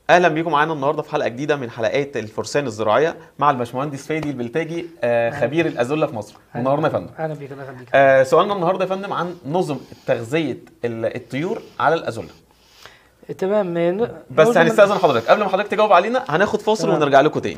اهلا بيكم معانا النهارده في حلقه جديده من حلقات الفرسان الزراعيه مع الباشمهندس فادي البلتاجي آه خبير الازله في مصر منورنا يا فندم اهلا بيك الله يخليك آه سؤالنا النهارده يا فندم عن نظم تغذيه ال- الطيور على الازله تمام ن- بس نقول من- هنستاذن حضرتك قبل ما حضرتك تجاوب علينا هناخد فاصل تمام. ونرجع لكم تاني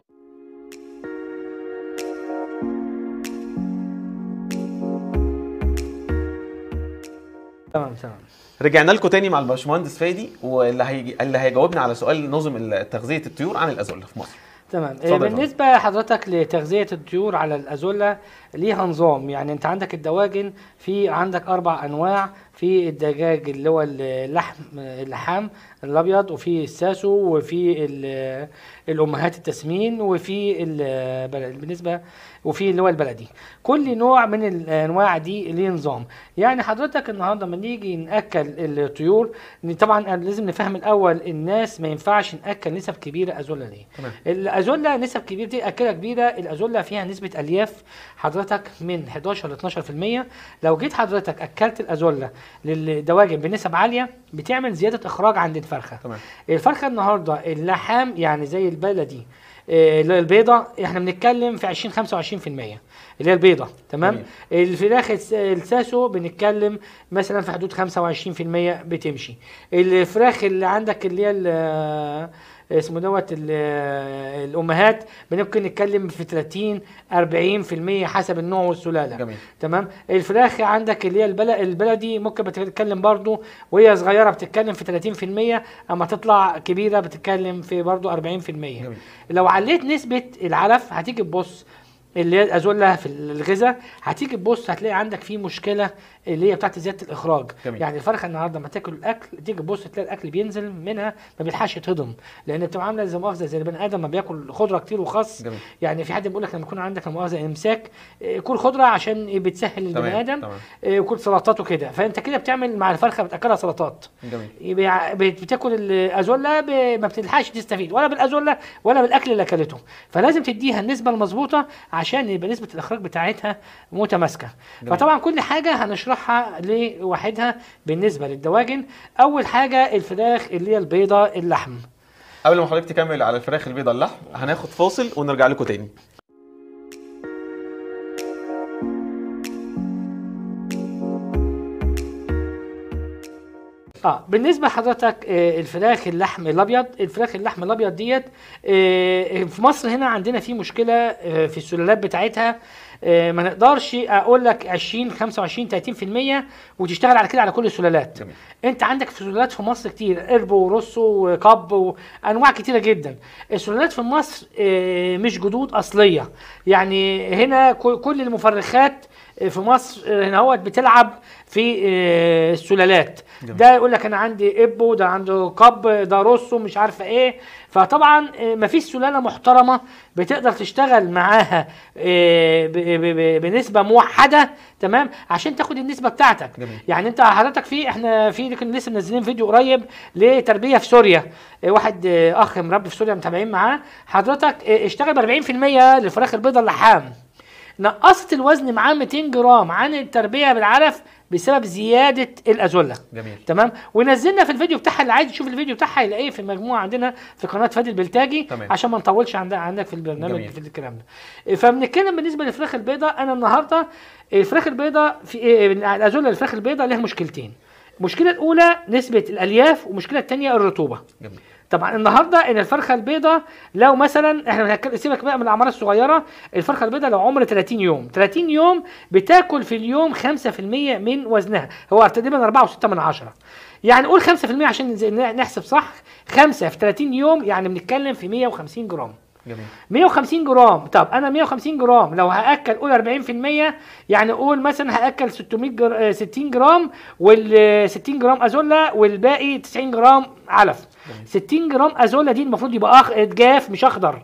تمام تمام رجعنا لكم تاني مع الباشمهندس فادي واللي هيجي اللي هيجاوبنا على سؤال نظم تغذيه الطيور عن الازله في مصر تمام اتفضل يا فندم. بالنسبه لحضرتك لتغذيه الطيور على الازوله ليها نظام يعني انت عندك الدواجن في عندك اربع انواع في الدجاج اللي هو اللحم اللحام الابيض وفي الساسو وفي ال- الامهات التسمين وفي البلد بالنسبه وفي اللي هو البلدي كل نوع من الانواع دي ليه نظام يعني حضرتك النهارده لما نيجي ناكل الطيور ن- طبعا لازم نفهم الاول الناس ما ينفعش ناكل نسب كبيره ازوله ليه تمام. الازوله نسب كبيره دي اكله كبيره الازوله فيها نسبه الياف حضرتك من 11 ل 12% لو جيت حضرتك اكلت الازوله للدواجن بنسب عاليه بتعمل زياده اخراج عند الفرخه تمام الفرخه النهارده اللحام يعني زي البلدي آه، اللي هي البيضه احنا بنتكلم في 20 25% اللي هي البيضه تمام الفراخ الس- الساسو بنتكلم مثلا في حدود 25% بتمشي الفراخ اللي عندك اللي هي ال- اسمه دوت ال- الامهات ممكن نتكلم في 30 40% حسب النوع والسلاله جميل تمام الفراخ عندك اللي هي البل- البلدي ممكن بتتكلم برضو وهي صغيره بتتكلم في 30% اما تطلع كبيره بتتكلم في برضو 40% جميل لو عليت نسبه العلف هتيجي تبص اللي هي الازوله في الغذاء هتيجي تبص هتلاقي عندك في مشكله اللي هي بتاعت زياده الاخراج جميل. يعني الفرخه النهارده لما تاكل الاكل تيجي تبص تلاقي الاكل بينزل منها ما بيلحقش يتهضم لان بتبقى عامله زي مؤاخذه زي البني ادم ما بياكل خضره كتير وخس جميل يعني في حد بيقول لك لما يكون عندك لا مؤاخذه امساك إيه، كل خضره عشان بتسهل للبني تمام ادم تمام إيه، وكل سلطات وكده فانت كده بتعمل مع الفرخه بتاكلها سلطات جميل يبقى بت- بتاكل الازوله ب- ما بتلحقش تستفيد ولا بالازوله ولا بالاكل اللي اكلته فلازم تديها النسبه المظبوطه عشان يبقى نسبه الاخراج بتاعتها متماسكه جميل. فطبعا كل حاجه هنشرحها لوحدها بالنسبه للدواجن اول حاجه الفراخ اللي هي البيضه اللحم قبل ما حضرتك تكمل على الفراخ البيضاء اللحم هناخد فاصل ونرجع لكم تاني اه بالنسبه لحضرتك آه، الفراخ اللحم الابيض الفراخ اللحم الابيض ديت آه، في مصر هنا عندنا في مشكله آه، في السلالات بتاعتها آه، ما نقدرش اقول لك 20 25 30% وتشتغل على كده على كل السلالات جميل انت عندك سلالات في مصر كتير قرب وروسو وكب وانواع كتيره جدا السلالات في مصر آه، مش جدود اصليه يعني هنا كل كل المفرخات آه، في مصر آه، هنا هوت بتلعب في آه، السلالات جميل. ده يقول لك انا عندي ابو ده عنده كب ده روسو مش عارفه ايه فطبعا آه، مفيش سلاله محترمه بتقدر تشتغل معاها آه، ب- ب- ب- بنسبه موحده تمام عشان تاخد النسبه بتاعتك جميل يعني انت حضرتك في احنا في كنا لسه منزلين فيديو قريب لتربيه في سوريا اه، واحد اه، اخ مربي في سوريا متابعين معاه حضرتك اه، اشتغل ب 40% للفراخ البيضاء اللحام نقصت الوزن معاه 200 جرام عن التربيه بالعلف بسبب زياده الازوله جميل تمام ونزلنا في الفيديو بتاعها اللي عايز يشوف الفيديو بتاعها يلاقيه في المجموعه عندنا في قناه فادي البلتاجي تمام. عشان ما نطولش عند- عندك في البرنامج جميل. في الكلام ده فبنتكلم بالنسبه للفراخ البيضاء انا النهارده الفراخ البيضاء في إيه، الازوله الفراخ البيضاء لها مشكلتين المشكله الاولى نسبه الالياف والمشكله الثانيه الرطوبه جميل طبعا النهارده ان الفرخه البيضاء لو مثلا احنا هنتكلم- سيبك بقى من الاعمار الصغيره الفرخه البيضاء لو عمر 30 يوم 30 يوم بتاكل في اليوم 5% من وزنها هو تقريبا 4.6 من عشرة يعني قول 5% عشان زي- نحسب صح 5 في 30 يوم يعني بنتكلم في 150 جرام جميل 150 جرام طب انا 150 جرام لو هاكل قول 40% يعني قول مثلا هاكل 600 جر... آه، 60 جرام وال 60 جرام ازولا والباقي 90 جرام علف 60 جرام ازولا دي المفروض يبقى أخ... جاف مش اخضر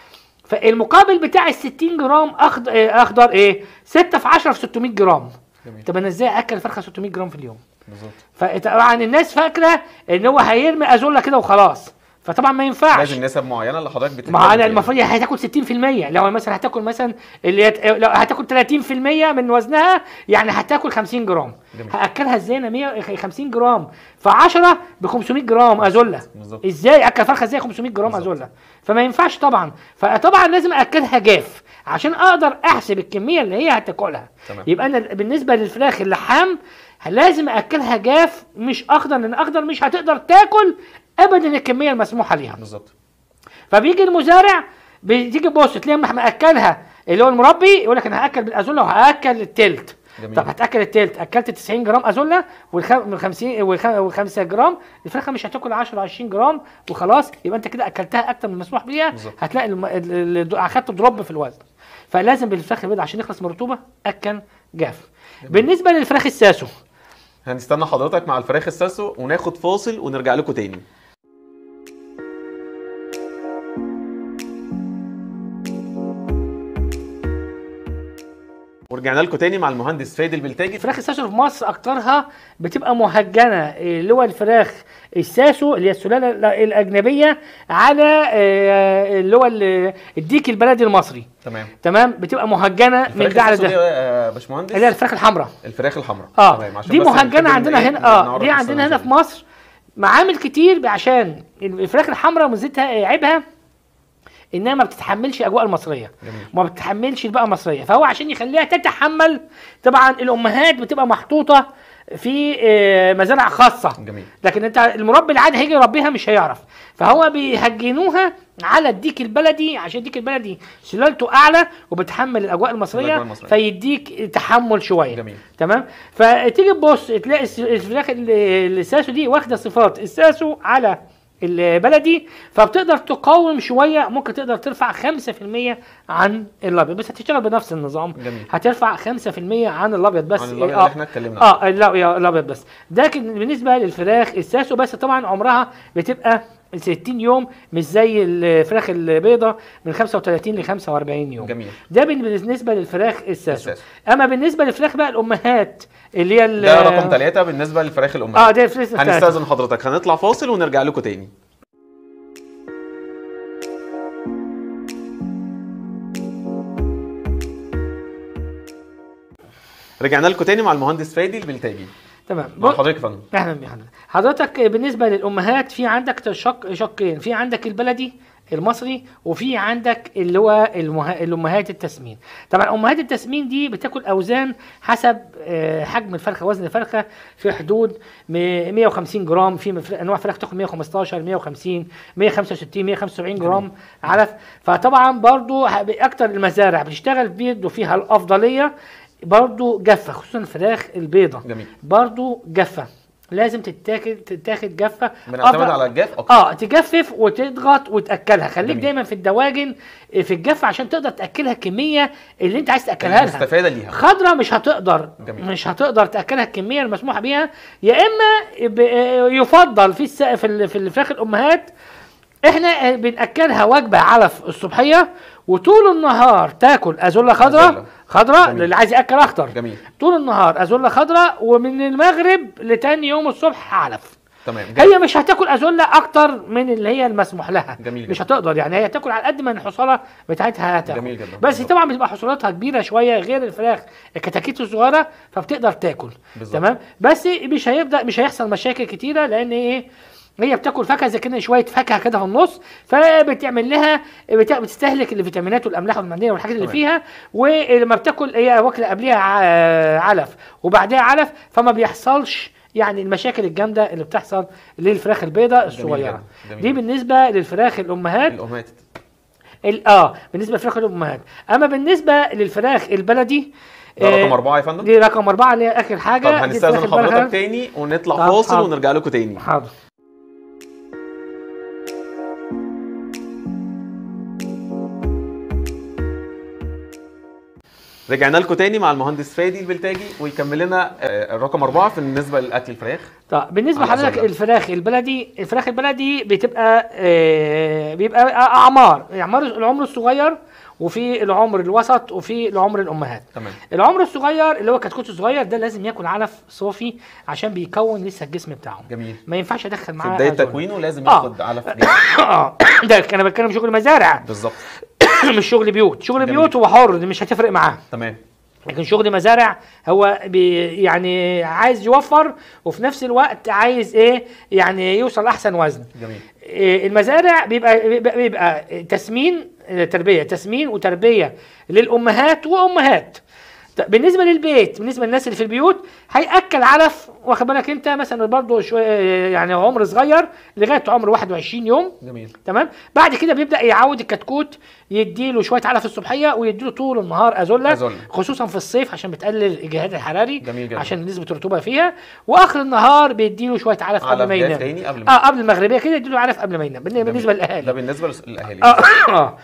فالمقابل بتاع ال 60 جرام أخض... آه، اخضر ايه 6 في 10 في 600 جرام جميل طب انا ازاي اكل فرخه 600 جرام في اليوم بالظبط فطبعا الناس فاكره ان هو هيرمي ازولا كده وخلاص فطبعا ما ينفعش لازم نسب معينه اللي حضرتك بتتكلم ما انا فيها. المفروض هتاكل 60% لو مثلا هتاكل مثلا اللي يت... لو هتاكل 30% من وزنها يعني هتاكل 50 جرام جميل. هاكلها ازاي انا 150 جرام ف 10 ب 500 جرام ازولا بالظبط. ازاي اكل فرخه ازاي 500 جرام بالظبط. ازولا فما ينفعش طبعا فطبعا لازم اكلها جاف عشان اقدر احسب الكميه اللي هي هتاكلها تمام. يبقى انا بالنسبه للفراخ اللحام لازم اكلها جاف مش اخضر لان اخضر مش هتقدر تاكل ابدا الكميه المسموحه ليها بالظبط فبيجي المزارع بتيجي تبص تلاقي لما مأكلها اللي هو المربي يقول لك انا هاكل بالازولا وهاكل التلت جميل. طب هتاكل التلت اكلت 90 جرام ازولا وال 50 و5 جرام الفرخه مش هتاكل 10 20 جرام وخلاص يبقى انت كده اكلتها اكتر من المسموح بيها بالظبط. هتلاقي الم... ال- ال- اخدت دروب في الوزن فلازم بالفراخ البيضاء عشان يخلص من الرطوبه اكل جاف بالنسبه للفراخ الساسو هنستنى حضرتك مع الفراخ الساسو وناخد فاصل ونرجع لكم تاني ورجعنا لكم تاني مع المهندس فادي البلتاجي الفراخ الساسو في مصر اكترها بتبقى مهجنه اللي هو الفراخ الساسو اللي هي السلاله ال- الاجنبيه على آه، اللي هو ال- الديك البلدي المصري تمام تمام بتبقى مهجنه من الفراخ ده على الساسو دي ده يا باشمهندس اللي هي الفراخ الحمراء الفراخ الحمراء اه تمام، عشان دي بس مهجنه نحب عندنا إيه، هنا اه نعرف دي عندنا هنا في السنة مصر معامل كتير عشان الفراخ الحمراء ميزتها عيبها انها ما بتتحملش اجواء المصريه جميل. ما بتتحملش البيئه المصريه فهو عشان يخليها تتحمل طبعا الامهات بتبقى محطوطه في آه، مزارع خاصه جميل لكن انت المربي العادي هيجي يربيها مش هيعرف فهو بيهجنوها على الديك البلدي عشان الديك البلدي سلالته اعلى وبتحمل الاجواء المصريه الأجواء المصرية. فيديك تحمل شويه جميل. تمام فتيجي تبص تلاقي الس- الفراخ ال- الساسو دي واخده صفات الساسو على البلدي فبتقدر تقاوم شويه ممكن تقدر ترفع 5% عن الابيض بس هتشتغل بنفس النظام جميل. هترفع 5% عن الابيض بس عن الأبيض اللي احنا اتكلمنا عنه. اه لا يا الابيض بس لكن بالنسبه للفراخ الساسو بس طبعا عمرها بتبقى 60 يوم مش زي الفراخ البيضاء من 35 ل 45 يوم جميل. ده بالنسبه للفراخ الساسو الساسو. اما بالنسبه للفراخ بقى الامهات اللي هي ال- ده رقم ثلاثة بالنسبة للفراخ الأمهات اه ده الفراخ الثلاثة. هنستأذن حضرتك هنطلع فاصل ونرجع لكم تاني رجعنا لكم تاني مع المهندس فادي البلتاجي تمام مع حضرتك يا فندم اهلا بحضرتك حضرتك بالنسبه للامهات في عندك شق شقين في عندك البلدي المصري وفي عندك اللي هو المه... الامهات التسمين طبعا امهات التسمين دي بتاكل اوزان حسب آه، حجم الفرخه وزن الفرخه في حدود م- 150 جرام في مف- انواع فراخ تاخد 115 150 165 175 جرام علف فطبعا برضو ه- اكتر المزارع بتشتغل بيدوا فيها الافضليه برضو جافه خصوصا الفراخ البيضه جميل. برضو جافه لازم تتاكل تتاخد جافه بنعتمد أفضل- على الجاف أكتر اه تجفف وتضغط وتاكلها خليك جميل. دايما في الدواجن في الجف عشان تقدر تاكلها الكميه اللي انت عايز تاكلها لها المستفادة ليها خضرة مش هتقدر جميل. مش هتقدر تاكلها الكميه المسموحه بيها يا اما ب- يفضل في الس- في ال- في الفراخ الامهات احنا بناكلها وجبه علف الصبحيه وطول النهار تاكل ازولا أزولة. خضراء خضراء جميل. اللي عايز ياكل اخضر جميل طول النهار ازولا خضراء ومن المغرب لتاني يوم الصبح علف تمام هي مش هتاكل ازولا اكتر من اللي هي المسموح لها جميل مش جدا. هتقدر يعني هي تاكل على قد ما الحصاله بتاعتها هتاكل جميل جدا. بس بالظبط. طبعا بتبقى حصولاتها كبيره شويه غير الفراخ الكتاكيت الصغيره فبتقدر تاكل بالظبط. تمام بس مش هيبدا مش هيحصل مشاكل كتيره لان ايه هي بتاكل فاكهه زي كده شويه فاكهه كده في النص فبتعمل لها بت- بتستهلك الفيتامينات والاملاح والمعدنيه والحاجات اللي تمام. فيها ولما بتاكل هي واكله قبلها ع- علف وبعدها علف فما بيحصلش يعني المشاكل الجامده اللي بتحصل للفراخ البيضاء الصغيره جدا. جميل دي جدا. بالنسبه للفراخ الامهات الأمهات ال- اه بالنسبه للفراخ الامهات اما بالنسبه للفراخ البلدي ده رقم آه، أربعة يا فندم دي رقم أربعة اللي هي آخر حاجة طب دي هنستأذن الفراخ البلدي. حضرتك تاني ونطلع طب فاصل حاضر. ونرجع لكم تاني حاضر رجعنا لكم تاني مع المهندس فادي البلتاجي ويكمل لنا آه، الرقم أربعة بالنسبة لأكل الفراخ طب بالنسبه على لحضرتك أزولة. الفراخ البلدي الفراخ البلدي بتبقى آه، بيبقى اعمار اعمار العمر الصغير وفي العمر الوسط وفي العمر الامهات تمام العمر الصغير اللي هو كتكوت الصغير ده لازم ياكل علف صافي عشان بيكون لسه الجسم بتاعه جميل ما ينفعش ادخل في معاه بداية أزولة. تكوينه لازم آه. ياخد علف جامد. اه ده انا بتكلم شغل مزارع بالظبط مش شغل بيوت شغل جميل. بيوت هو حر دي مش هتفرق معاه تمام لكن شغل مزارع هو بي يعني عايز يوفر وفي نفس الوقت عايز ايه يعني يوصل احسن وزن جميل إيه المزارع بيبقى بيبقى, بيبقى تسمين آه، تربيه تسمين وتربيه للامهات وامهات طب بالنسبه للبيت بالنسبه للناس اللي في البيوت هياكل علف واخد بالك انت مثلا برضه شويه يعني عمر صغير لغايه عمر 21 يوم جميل تمام بعد كده بيبدا يعود الكتكوت يديله شويه علف الصبحيه ويديله طول النهار ازولا أزولة. خصوصا في الصيف عشان بتقلل الجهاد الحراري جميل جدا. عشان نسبه الرطوبه فيها واخر النهار بيديله شويه علف قبل علف ما جاف ينام تاني قبل ما اه قبل المغربيه كده يديله علف قبل ما ينام بالن- جميل. بالنسبه ده للاهالي بالنسبة للس- للأهالي اه اه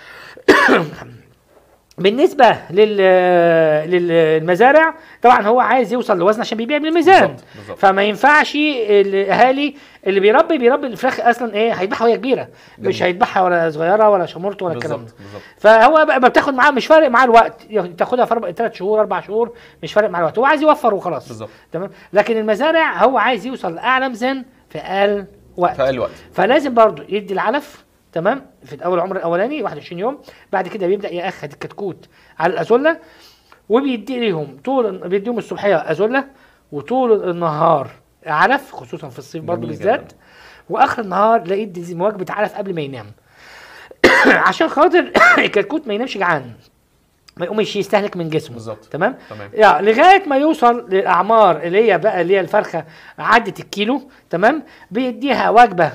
بالنسبه لل للمزارع طبعا هو عايز يوصل لوزن عشان بيبيع بالميزان بالظبط، بالظبط. فما ينفعش الاهالي اللي بيربي بيربي الفراخ اصلا ايه هيذبحها وهي كبيره مش جميل. هيذبحها ولا صغيره ولا شمورته ولا الكلام ده بالظبط بالظبط فهو بقى ما بتاخد معاه مش فارق معاه الوقت تاخدها في اربع ثلاث شهور اربع شهور مش فارق معاه الوقت هو عايز يوفر وخلاص بالظبط. تمام لكن المزارع هو عايز يوصل لاعلى ميزان في اقل وقت في أقل وقت فلازم برضو يدي العلف تمام في الاول العمر الاولاني 21 يوم بعد كده بيبدا ياخد الكتكوت على الازوله وبيدي لهم طول بيديهم الصبحيه ازوله وطول النهار علف خصوصا في الصيف برضو جميل بالذات جدا. واخر النهار لا يدي وجبه علف قبل ما ينام عشان خاطر الكتكوت ما ينامش جعان ما يقومش يستهلك من جسمه بالظبط. تمام تمام. يا لغايه ما يوصل للاعمار اللي هي بقى اللي هي الفرخه عدت الكيلو تمام بيديها وجبه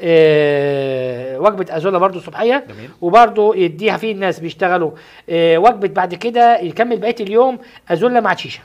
آه وجبه ازولا برضو صبحيه جميل. وبرضو يديها في ناس بيشتغلوا آه وجبه بعد كده يكمل بقيه اليوم ازولا مع شيشه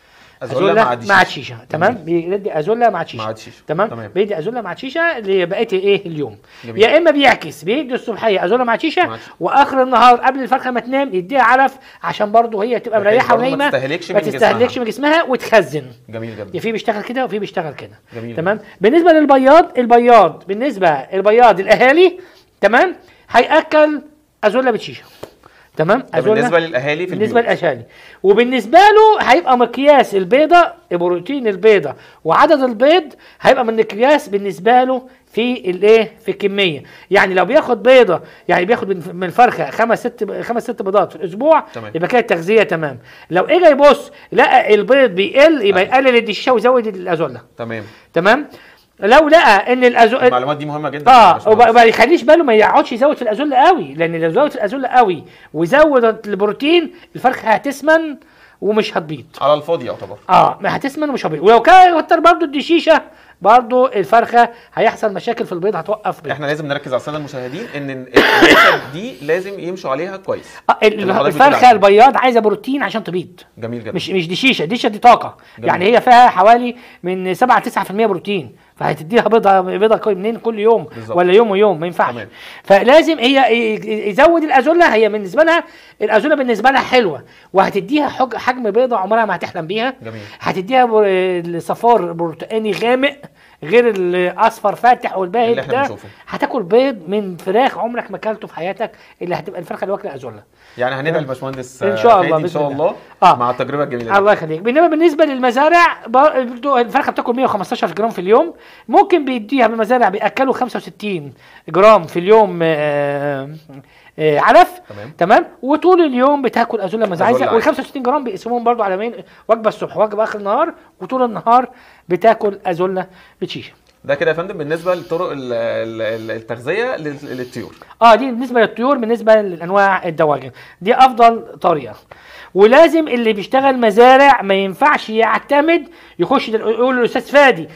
أزولة مع دي مع شيشة. شيشه تمام بيدي ازولا مع شيشه مع شيشة. تمام تمام. بيدي ازولا مع شيشه لبقيه ايه اليوم جميل. يا اما بيعكس بيدي الصبحيه ازولا مع شيشه مع شيشة. واخر النهار قبل الفرخه ما تنام يديها علف عشان برضو هي تبقى بحيث مريحه برضو ما ونايمه تستهلكش ما من تستهلكش جسمها. من جسمها وتخزن جميل يا جدا في بيشتغل كده وفي بيشتغل كده جميل تمام بالنسبه للبياض البياض بالنسبه البياض الاهالي تمام هياكل ازولا بتشيشه تمام ده بالنسبة للأهالي في بالنسبه البيوت للاهالي وبالنسبه له هيبقى مقياس البيضه بروتين البيضه وعدد البيض هيبقى من مقياس بالنسبه له في الايه في الكميه يعني لو بياخد بيضه يعني بياخد من- من الفرخه خمس ست خمس ست بيضات في الاسبوع تمام. يبقى كده التغذيه تمام لو اجى يبص لقى البيض بيقل يبقى يقلل الدشاشه ويزود الازوله تمام تمام لو لقى ان الازوله المعلومات دي مهمة جدا يا اه باشمهندس. وما ما يخليش باله ما يقعدش يزود في الازول قوي لان لو زود في الازول قوي وزود البروتين الفرخه هتسمن ومش هتبيض على الفاضي يعتبر اه ما هتسمن ومش هتبيض ولو كان كتر برضه الدشيشه برضه الفرخه هيحصل مشاكل في البيض هتوقف بيض احنا لازم نركز على الساده المشاهدين ان النسب دي لازم يمشوا عليها كويس آه ال- اللي حضرتك بتقول الفرخه عليه. البياض عايزه بروتين عشان تبيض جميل جدا مش مش دشيشه دشيشه دي طاقه جميل. يعني هي فيها حوالي من 7 ل 9% بروتين فهتديها بيضه بيضه كل- منين كل يوم بالظبط. ولا يوم ويوم ما ينفعش تمام. فلازم هي ي- ي- يزود الازوله هي بالنسبه لها الازوله بالنسبه لها حلوه وهتديها حج- حجم بيضه عمرها ما هتحلم بيها جميل. هتديها بر- الصفار برتقاني غامق غير الاصفر فاتح والباهت اللي احنا ده بنشوفه. هتاكل بيض من فراخ عمرك ما اكلته في حياتك اللي هتبقى الفرخه اللي واكله ازوله يعني هندعي الباشمهندس إن شاء الله فادي ان بإذن شاء الله. الله آه. مع التجربه الجميله دي الله يخليك بينما بالنسبه للمزارع برضو الفرخه بتاكل 115 جرام في اليوم ممكن بيديها بالمزارع بياكلوا 65 جرام في اليوم آه، آه، علف تمام. تمام وطول اليوم بتاكل ازوله مزارع أزولة وال عادي. 65 جرام بيقسموهم برضو على مين وجبه الصبح وجبه اخر النهار وطول النهار بتاكل ازوله بتشيشه ده كده يا فندم بالنسبه لطرق ال- ال- ال- التغذيه لل- للطيور اه دي بالنسبه للطيور بالنسبه للانواع الدواجن دي افضل طريقه ولازم اللي بيشتغل مزارع ما ينفعش يعتمد يخش دل- يقول للاستاذ فادي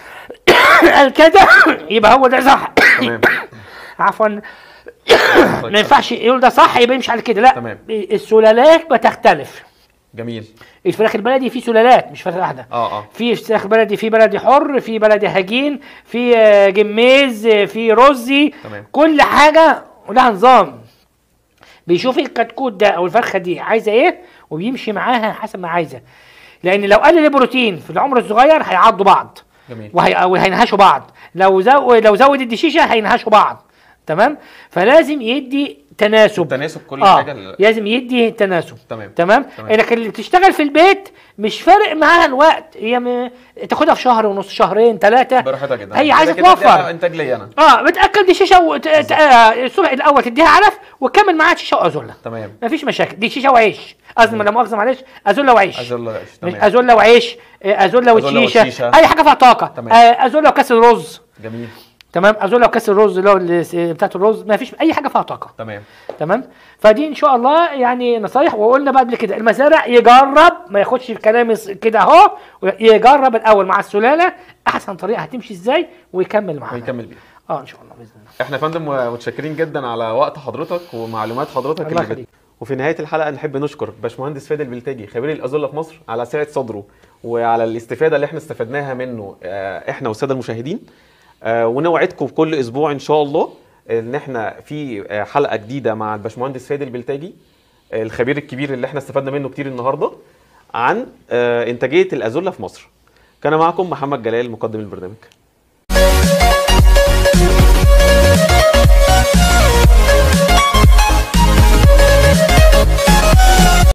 قال كده يبقى هو ده صح تمام عفوا ما ينفعش يقول ده صح يبقى يمشي على كده لا تمام. السلالات بتختلف جميل الفراخ البلدي في سلالات مش فراخ واحده اه اه في فراخ بلدي في بلدي حر في بلدي هجين في آه، جميز آه، في رزي تمام. كل حاجه ولها نظام بيشوف الكتكوت ده او الفرخه دي عايزه ايه وبيمشي معاها حسب ما عايزه لان لو قلل البروتين في العمر الصغير هيعضوا بعض جميل وهي... وهينهشوا بعض لو زو... لو زود الدشيشه هينهشوا بعض تمام فلازم يدي تناسب التناسب كل اه حاجه ال- لازم يدي تناسب تمام تمام تمام. لكن اللي بتشتغل في البيت مش فارق معاها الوقت هي م... تاخدها في شهر ونص شهرين ثلاثه براحتها جدا هي كده عايزة كده توفر. ده انتاج ليا انا اه بتاكل دي شيشه و... ت... ت... آه، الصبح الاول تديها علف وكمل معاها شيشه وازوله تمام مفيش مشاكل دي شيشه وعيش قصدي لا مؤاخذه معلش ازوله وعيش عايز الله يعيش مش تمام ازوله وعيش آه، ازوله أزولة وشيشه وشيشة. اي حاجه فيها طاقه تمام. آه، ازوله وكاس الرز جميل تمام ازوله وكاس الرز اللي هو اللي- بتاعت الرز ما فيش اي حاجه فيها طاقه تمام تمام فدي ان شاء الله يعني نصايح وقلنا بقى قبل كده المزارع يجرب ما ياخدش الكلام يص- كده اهو يجرب الاول مع السلاله احسن طريقه هتمشي ازاي ويكمل معاها ويكمل بيها اه ان شاء الله باذن الله احنا يا فندم متشكرين جدا على وقت حضرتك ومعلومات حضرتك الله اللي بت... يخليك. وفي نهايه الحلقه نحب نشكر باشمهندس فادي البلتاجي خبير الازوله في مصر على سعه صدره وعلى الاستفاده اللي احنا استفدناها منه آه، احنا والساده المشاهدين آه، ونوعدكم كل اسبوع ان شاء الله ان احنا في آه، حلقه جديده مع الباشمهندس فادي البلتاجي آه، الخبير الكبير اللي احنا استفدنا منه كتير النهارده عن آه، انتاجيه الازوله في مصر كان معكم محمد جلال مقدم البرنامج